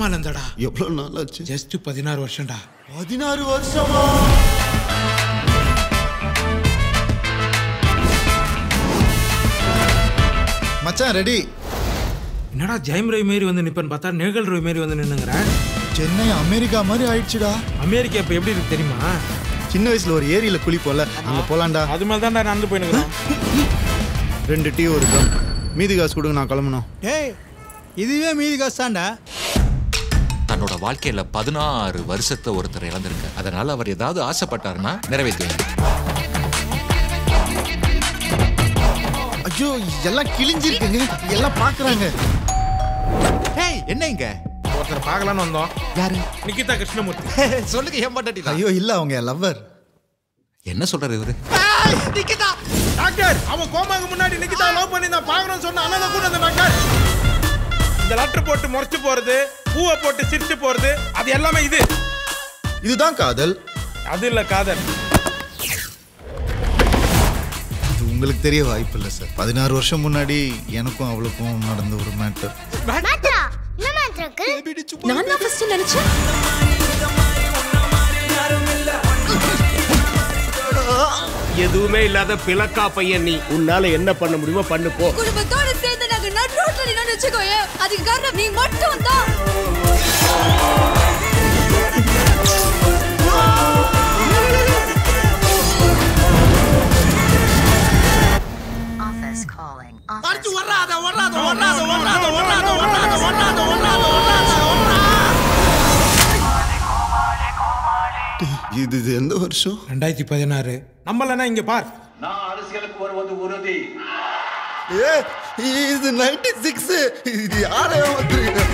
கோமால இருந்தாடா எவ்வளவு நாள் ஆச்சு ஜஸ்ட் பதினாறு வருஷம்டா பதினாறு வருஷமா மச்சான் ரெடி என்னடா ஜெயம் ரவி மாரி வந்து நிப்பேன்னு பார்த்தா நேகல் ரவி மாரி வந்து நின்னுங்கிறேன் சென்னை அமெரிக்கா மாதிரி ஆயிடுச்சுடா அமெரிக்கா இப்போ எப்படி இருக்கு தெரியுமா சின்ன வயசுல ஒரு ஏரியில குளிப்போல அங்க போலாம்டா அது மாதிரி தான்டா நடந்து போயினுக்கிறேன் ரெண்டு டீ ஒரு கம் மீதி காசு கொடுங்க நான் கிளம்பணும் டேய் இதுவே மீதி காசு தான்டா தன்னோட வாழ்க்கையில பதினாறு வருஷத்தை ஒருத்தர் இழந்திருக்கு அதனால அவர் ஏதாவது ஆசைப்பட்டாருன்னா நிறைவேற்றுவாங்க ஐயோ எல்லாம் கிழிஞ்சிருக்குங்க எல்லாம் பாக்குறாங்க ஏய் என்ன இங்க ஒருத்தர் பார்க்கலான்னு வந்தோம் யாரு நிகிதா கிருஷ்ணமூர்த்தி சொல்லுங்க ஏன் பண்ணி ஐயோ இல்ல அவங்க லவ்வர் என்ன சொல்றாரு இவரு டாக்டர் அவன் கோமாங்க முன்னாடி நிக்கிதா லவ் பண்ணி நான் பார்க்கணும்னு சொன்ன அண்ணன் கூட அந்த டாக்டர் இந்த லெட்டர் போட்டு முறைச்சு போறது பூவை போட்டு சிரிச்சு போறது அது எல்லாமே இது இதுதான் காதல் அது இல்ல காதல் இது உங்களுக்கு தெரிய வாய்ப்பு இல்லை சார் பதினாறு வருஷம் முன்னாடி எனக்கும் அவளுக்கும் நடந்த ஒரு மேட்டர் மாத்ரா என்ன மாத்ராக்கு நான் தான் ஃபர்ஸ்ட் நினைச்சேன் எதுவுமே இல்லாத பிளக்கா பையன் நீ உன்னால என்ன பண்ண முடியுமோ பண்ணு போ குடும்பத்தோட சேர்ந்து நாங்க நட் ரோட்ல நின்னு வச்சுக்கோயே அதுக்கு காரணம் நீ மட்டும் தான் Office calling. அடிச்சு வராத வராத வராத வராத வராத வராத வராத வராத வராத இது இது எந்த வருஷம் ரெண்டாயிரத்தி பதினாறு நம்மளனா இங்க பார் நான் அரசியலுக்கு வருவது உறுதி ஏ இது நைன்டி சிக்ஸ் இது யாரையும் வந்து